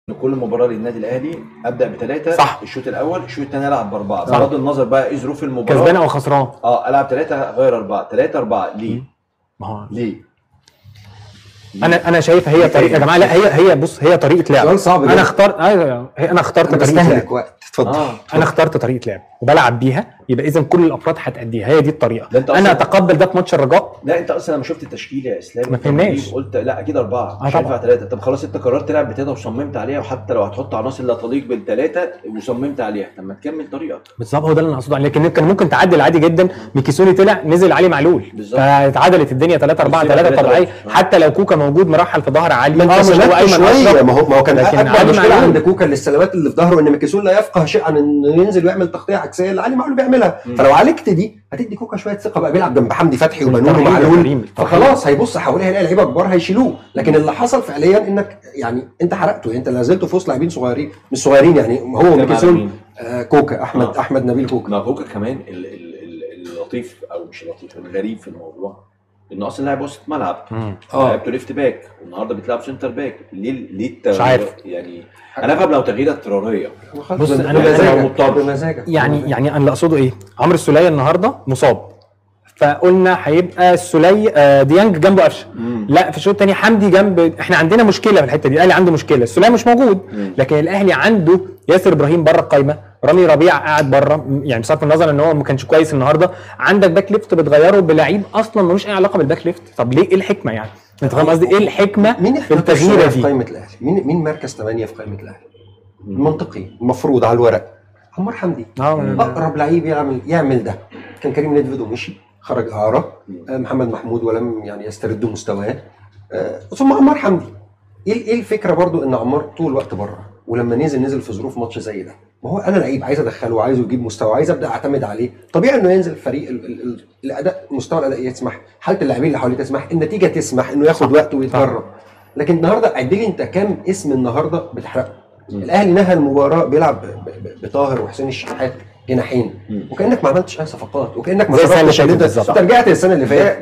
ان كل مباراه للنادي الاهلي ابدا بثلاثه صح. الشوط الاول الشوط الثاني العب باربعه صح. بغض النظر بقى ايه ظروف المباراه كسبان او خسران اه العب ثلاثه غير اربعه ثلاثه اربعه ليه؟ ما هو ليه؟ انا انا شايف هي طريقه يا جماعه لا هي هي بص هي طريقه لعب سؤال صعب انا جدا. اخترت ايوه هي- انا اخترت انا طريقه لعب بستهلك وقت اتفضل اه انا اخترت طريقه لعب وبلعب بيها يبقى اذا كل الافراد هتاديها هي دي الطريقه ده انت انا أصلاً- اتقبل ده في ماتش الرجاء لا انت اصلا لما شفت التشكيل يا اسلام ما فهمناش. قلت لا اكيد اربعه آه مش طبعا. هينفع ثلاثه طب خلاص انت قررت تلعب بثلاثه وصممت عليها وحتى لو هتحط عناصر لا تليق بالثلاثه وصممت عليها طب ما تكمل طريقك بالظبط هو ده اللي انا قصده عليه. لكن كان ممكن تعدل عادي جدا ميكيسوني طلع نزل علي معلول بالظبط. فاتعدلت الدنيا 3 4 بالظبط، 3 تلاتة طبيعي واحد. حتى لو كوكا موجود مرحل في ظهر علي ما انت اه مش هو سلكت ايمن شويه اشرف ما هو ما هو كان لكن اكبر علي مشكله معلول- عند كوكا الاستلامات اللي في ظهره ان ميكيسون لا يفقه شيء عن انه ينزل ويعمل تغطيه عكسيه اللي علي معلول بيعملها مم. فلو عالجت دي هتدي كوكا شويه ثقه بقى بيلعب جنب حمدي فتحي وبنون الترحيب يا ومعلول كريم، الترحيب. فخلاص هيبص حواليه هيلاقي لعيبه كبار هيشيلوه لكن اللي حصل فعليا انك يعني انت حرقته يعني انت لا زلت في وسط لاعبين صغيرين مش صغيرين يعني هو على ميكيسون مين؟ آه كوكا احمد آه. احمد نبيل كوكا ما كوكا كمان ال- ال- ال- اللطيف او مش اللطيف الغريب في الموضوع انه اصلا لاعب وسط ملعب مم. اه لعبته ليفت باك والنهارده بتلعب سنتر باك ليه ليه التغيير مش عارف. يعني انا افهم لو تغيير اضطراريه بص، أنا- بمزاجك مضطر. بمزاجك يعني يعني انا اللي اقصده ايه عمرو السوليه النهارده مصاب فقلنا هيبقى السوليه آه، ديانج جنبه قفشه لا في الشوط الثاني حمدي جنب احنا عندنا مشكله في الحته دي الاهلي عنده مشكله السوليه مش موجود مم. لكن الاهلي عنده ياسر ابراهيم بره القايمه رامي ربيع قاعد بره يعني بصرف النظر ان هو ما كانش كويس النهارده عندك باك ليفت بتغيره بلعيب اصلا ملوش اي علاقه بالباك ليفت طب ليه ايه الحكمه يعني انت فاهم قصدي ايه الحكمه مين في احتياط التغييره الشوية في دي قائمه الاهلي مين مين مركز 8 في قائمه الاهلي منطقي المفروض على الورق عمار حمدي اه اقرب لعيب يعمل يعمل ده كان كريم نيدفيد ومشي خرج اعاره آه، محمد محمود ولم يعني يسترد مستواه آه، ثم عمار حمدي ايه ايه الفكره برضو ان عمار طول الوقت بره ولما نزل نزل في ظروف ماتش زي ده ما هو انا لعيب عايز ادخله وعايزه يجيب مستوى عايز ابدا اعتمد عليه طبيعي انه ينزل فريق ال ال ال الاداء مستوى الاداء يسمح حاله اللاعبين اللي حواليه تسمح النتيجه تسمح انه ياخد وقت ويتدرب لكن النهارده عد لي انت كام اسم النهارده بتحرقه الاهلي نهى المباراه بيلعب ب- ب- بطاهر وحسين الشحات جناحين مم. وكانك ما عملتش اي صفقات وكانك ما زي السنة اللي صرفتش اللي فاتت انت بالظبط. انت رجعت السنه اللي فاتت